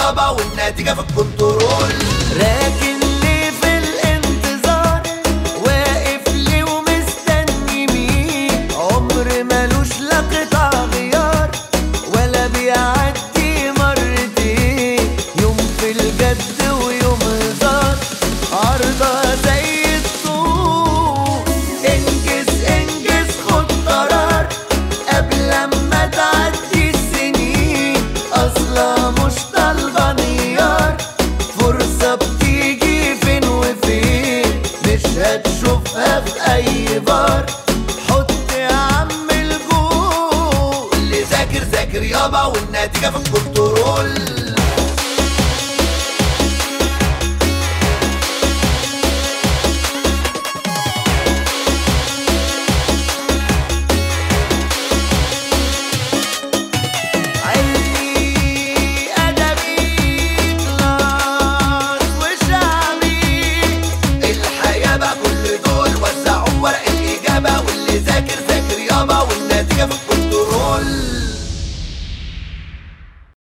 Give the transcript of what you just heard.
يابا والنتيجة في الكنترول راكن لي في الانتظار واقف لي ومستني مين عمر ملوش لا قطع غيار ولا بيعدي مرتين يوم في الجد ويوم هزار عرضة زي الطول انجز انجز خد قرار قبل ما تعدي السنين اصلا مش طالبة انهيار فرصة بتيجي فين وفين مش هتشوفها في اي بار حط يا عم الجول اللي ذاكر ذاكر يابا والنتيجة في الكنترول